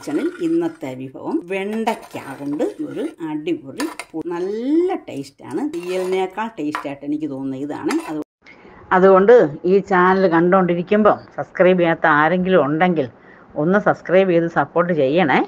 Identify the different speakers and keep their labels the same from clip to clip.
Speaker 1: കിച്ചണിൽ ഇന്നത്തെ വിഭവം വെണ്ടയ്ക്ക കൊണ്ട് ഒരു അടിപൊളി പു- നല്ല ടേസ്റ്റാണ് തീയലിനേക്കാൾ ടേസ്റ്റായിട്ട് എനിക്ക് തോന്നുന്നത് ഇതാണ് അത്
Speaker 2: അതുകൊണ്ട് ഈ ചാനൽ കണ്ടുകൊണ്ടിരിക്കുമ്പോൾ സബ്സ്ക്രൈബ് ചെയ്യാത്ത ആരെങ്കിലും ഉണ്ടെങ്കിൽ ഒന്ന് സബ്സ്ക്രൈബ് ചെയ്ത് സപ്പോർട്ട് ചെയ്യണേ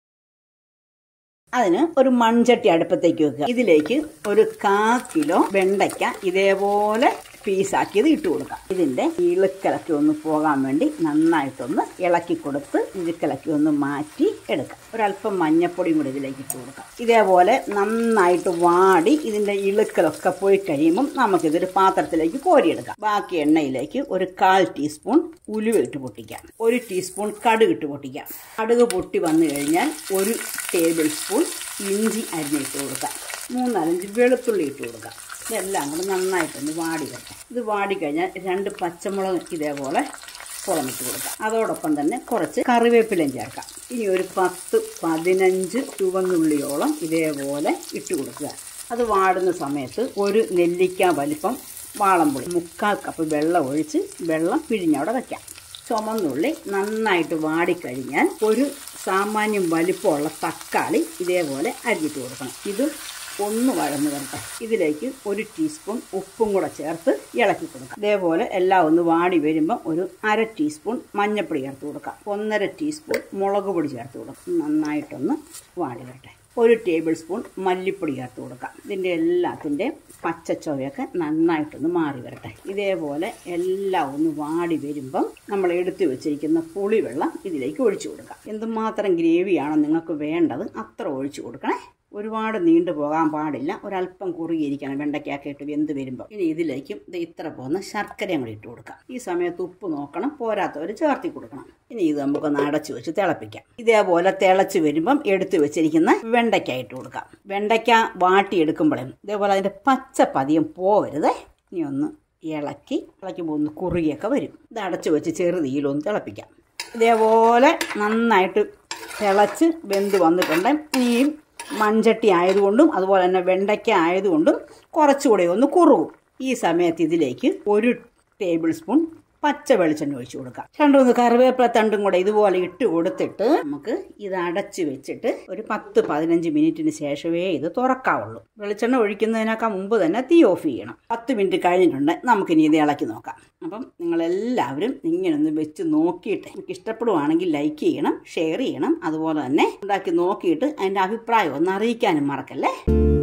Speaker 1: അതിന് ഒരു മൺചട്ടി അടുപ്പത്തേക്ക് വെക്കുക ഇതിലേക്ക് ഒരു കാ കിലോ വെണ്ടയ്ക്ക ഇതേപോലെ പീസാക്കിയത് ഇട്ട് കൊടുക്കാം ഇതിന്റെ ഇളുക്കലക്കി ഒന്ന് പോകാൻ വേണ്ടി നന്നായിട്ടൊന്ന് ഇളക്കി കൊടുത്ത് ഇഴുക്കലക്കി ഒന്ന് മാറ്റി എടുക്കാം ഒരല്പം മഞ്ഞപ്പൊടിയും കൂടി ഇതിലേക്ക് ഇട്ട് കൊടുക്കാം ഇതേപോലെ നന്നായിട്ട് വാടി ഇതിന്റെ ഇളുക്കലൊക്കെ പോയി കഴിയുമ്പം നമുക്കിതൊരു പാത്രത്തിലേക്ക് കോരിയെടുക്കാം ബാക്കി എണ്ണയിലേക്ക് ഒരു കാൽ ടീസ്പൂൺ ഉലുവ ഇട്ട് പൊട്ടിക്കാം ഒരു ടീസ്പൂൺ കടുക് ഇട്ട് പൊട്ടിക്കാം കടുക് പൊട്ടി വന്നു കഴിഞ്ഞാൽ ഒരു ടേബിൾ സ്പൂൺ ഇഞ്ചി അരിഞ്ഞിട്ട് കൊടുക്കാം മൂന്നാലഞ്ച് വെളുത്തുള്ളി ഇട്ട് കൊടുക്കാം ഇതെല്ലാം കൂടെ നന്നായിട്ടൊന്ന് വാടി വരട്ടെ ഇത് വാടി കഴിഞ്ഞാൽ രണ്ട് പച്ചമുളക് ഇതേപോലെ പുറമിട്ട് കൊടുക്കാം അതോടൊപ്പം തന്നെ കുറച്ച് കറിവേപ്പിലയും ചേർക്കാം ഇനി ഒരു പത്ത് പതിനഞ്ച് ചുവന്നുള്ളിയോളം ഇതേപോലെ ഇട്ട് കൊടുക്കുക അത് വാടുന്ന സമയത്ത് ഒരു നെല്ലിക്ക വലിപ്പം വാളംപുളി മുക്കാൽ കപ്പ് വെള്ളം ഒഴിച്ച് വെള്ളം പിഴിഞ്ഞവിടെ വയ്ക്കാം ചുമന്നുള്ളി നന്നായിട്ട് വാടിക്കഴിഞ്ഞാൽ ഒരു സാമാന്യം വലിപ്പമുള്ള തക്കാളി ഇതേപോലെ അരിഞ്ഞിട്ട് കൊടുക്കണം ഇത് ഒന്ന് വഴന്ന് വരട്ടെ ഇതിലേക്ക് ഒരു ടീസ്പൂൺ ഉപ്പും കൂടെ ചേർത്ത് ഇളക്കി കൊടുക്കാം ഇതേപോലെ എല്ലാം ഒന്ന് വാടി വരുമ്പോൾ ഒരു അര ടീസ്പൂൺ മഞ്ഞൾപ്പൊടി ചേർത്ത് കൊടുക്കാം ഒന്നര ടീസ്പൂൺ മുളക് പൊടി ചേർത്ത് കൊടുക്കാം നന്നായിട്ടൊന്ന് വാടി വരട്ടെ ഒരു ടേബിൾ സ്പൂൺ മല്ലിപ്പൊടി ചേർത്ത് കൊടുക്കാം ഇതിൻ്റെ എല്ലാത്തിൻ്റെ പച്ചച്ചൊവയൊക്കെ നന്നായിട്ടൊന്ന് മാറി വരട്ടെ ഇതേപോലെ എല്ലാം ഒന്ന് വാടി വരുമ്പം നമ്മൾ എടുത്തു വെച്ചിരിക്കുന്ന പുളിവെള്ളം ഇതിലേക്ക് ഒഴിച്ചു കൊടുക്കാം എന്തുമാത്രം ഗ്രേവിയാണോ നിങ്ങൾക്ക് വേണ്ടത് അത്ര ഒഴിച്ചു കൊടുക്കണേ ഒരുപാട് നീണ്ടു പോകാൻ പാടില്ല ഒരല്പം കുറുകിയിരിക്കണം വെണ്ടയ്ക്കൊക്കെ ഇട്ട് വെന്ത് വരുമ്പോൾ ഇനി ഇതിലേക്കും ഇത് ഇത്ര പോകുന്ന ശർക്കരയും കൂടി ഇട്ട് കൊടുക്കാം ഈ സമയത്ത് ഉപ്പ് നോക്കണം പോരാത്തവർ ചേർത്തി കൊടുക്കണം ഇനി ഇത് നമുക്കൊന്ന് അടച്ചു വെച്ച് തിളപ്പിക്കാം ഇതേപോലെ തിളച്ച് വരുമ്പം എടുത്തു വെച്ചിരിക്കുന്ന വെണ്ടയ്ക്ക ഇട്ട് കൊടുക്കാം വെണ്ടയ്ക്ക വാട്ടിയെടുക്കുമ്പോഴേ ഇതേപോലെ അതിൻ്റെ പച്ച പതിയം പോവരുതേ ഇനി ഒന്ന് ഇളക്കി ഇളക്കുമ്പോൾ ഒന്ന് കുറുകിയൊക്കെ വരും ഇത് അടച്ചു വെച്ച് ചെറുതീയിലൊന്ന് തിളപ്പിക്കാം ഇതേപോലെ നന്നായിട്ട് തിളച്ച് വെന്ത് വന്നിട്ടുണ്ട് ഇനിയും മൺചട്ടി ആയതുകൊണ്ടും അതുപോലെ തന്നെ വെണ്ടയ്ക്ക ആയതുകൊണ്ടും കുറച്ചുകൂടെ ഒന്ന് കുറുകും ഈ സമയത്ത് ഇതിലേക്ക് ഒരു ടേബിൾ സ്പൂൺ പച്ച വെളിച്ചെണ്ണ ഒഴിച്ചു കൊടുക്കാം രണ്ടു മൂന്ന് കറിവേപ്പില തണ്ടും കൂടെ ഇതുപോലെ ഇട്ട് കൊടുത്തിട്ട് നമുക്ക് ഇത് അടച്ചു വെച്ചിട്ട് ഒരു പത്ത് പതിനഞ്ച് മിനിറ്റിന് ശേഷമേ ഇത് തുറക്കാവുള്ളൂ വെളിച്ചെണ്ണ ഒഴിക്കുന്നതിനേക്കാൾ മുമ്പ് തന്നെ തീ ഓഫ് ചെയ്യണം പത്ത് മിനിറ്റ് കഴിഞ്ഞിട്ടുണ്ട് നമുക്കിനി ഇത് ഇളക്കി നോക്കാം അപ്പം നിങ്ങളെല്ലാവരും ഇങ്ങനൊന്ന് വെച്ച് നോക്കിയിട്ട് എനിക്ക് ഇഷ്ടപ്പെടുവാണെങ്കിൽ ലൈക്ക് ചെയ്യണം ഷെയർ ചെയ്യണം അതുപോലെ തന്നെ ഉണ്ടാക്കി നോക്കിയിട്ട് അതിൻ്റെ അഭിപ്രായം ഒന്ന് അറിയിക്കാനും മറക്കല്ലേ